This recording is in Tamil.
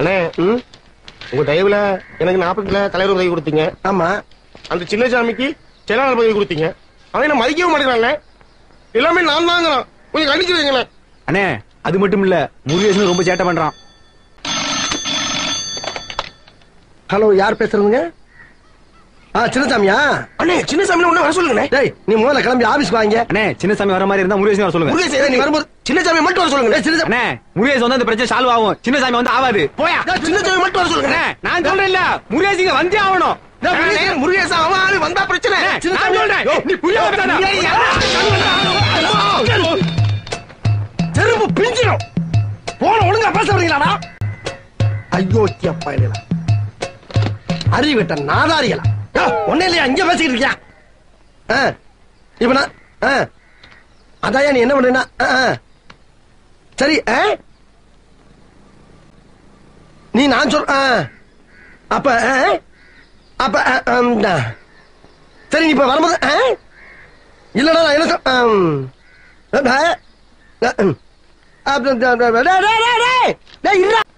அண்ணே ம், உங்க தயவுல எனக்கு நாற்பதுல தலைவர் உதவி கொடுத்தீங்க ஆமா அந்த சின்னசாமிக்கு செயலாளர் பதவி கொடுத்தீங்க அவன் என்ன மதிக்கவே மாட்டேங்கிறான்ல எல்லாமே நான் தாங்கிறான் கொஞ்சம் கண்டிச்சு வைங்களேன் அண்ணே அது மட்டும் இல்ல முருகேசன் ரொம்ப சேட்டை பண்றான் ஹலோ யார் பேசுறதுங்க ஆ சின்னசாமியா அண்ணே சின்னசாமி ஒண்ணு வர சொல்லுங்கண்ணே டேய் நீ முதல்ல கிளம்பி ஆபீஸ்க்கு வாங்க அண்ணே சின்னசாமி வர மாதிரி இருந்தா முருகேசன் வர சொல்லுங்க முருகேசன் நீ நீ வரும்போது- வரும்போது சின்னசாமி மட்டும் வர சொல்லுங்க டேய், சின்னசாமி அண்ணே முருகேசன் வந்து அந்த பிரச்சனை சால்வ் ஆகும் சின்னசாமி வந்து ஆகாது போயா சின்னசாமி மட்டும் வர சொல்லுங்க அண்ணே நான் சொல்றேன் இல்ல முருகேசிங்க வந்தே ஆகணும் அண்ணே, முருகேசன் அவன் ஆளு வந்தா பிரச்சனை அண்ணே, நான் சொல்றேன் நீ புரிய வைக்காத. செருப்பு பிஞ்சிடும் போன ஒழுங்கா பேச வரீங்களாடா அயோக்கிய பயணிகளா அறிவிட்ட நாதாரிகளா ஒன்னே இல்லையா இங்க பேசிக்கிட்டு இருக்கியா ஆ, இப்ப நான் ஆ, அதாயா நீ என்ன பண்றீன்னா ஆ, ஆ. சரி ஆ? நீ நான் சொல் ஆ. அப்ப ஆ? அப்ப ஆ, ஆம், ஆ. சரி நீ இப்ப வரும்போது ஆ? இல்லடா நான் என்ன சொல் ஆம். ஆ, ஆ, ம். அப்ப, டேய், டேய், டேய், டேய், டேய், இருடா.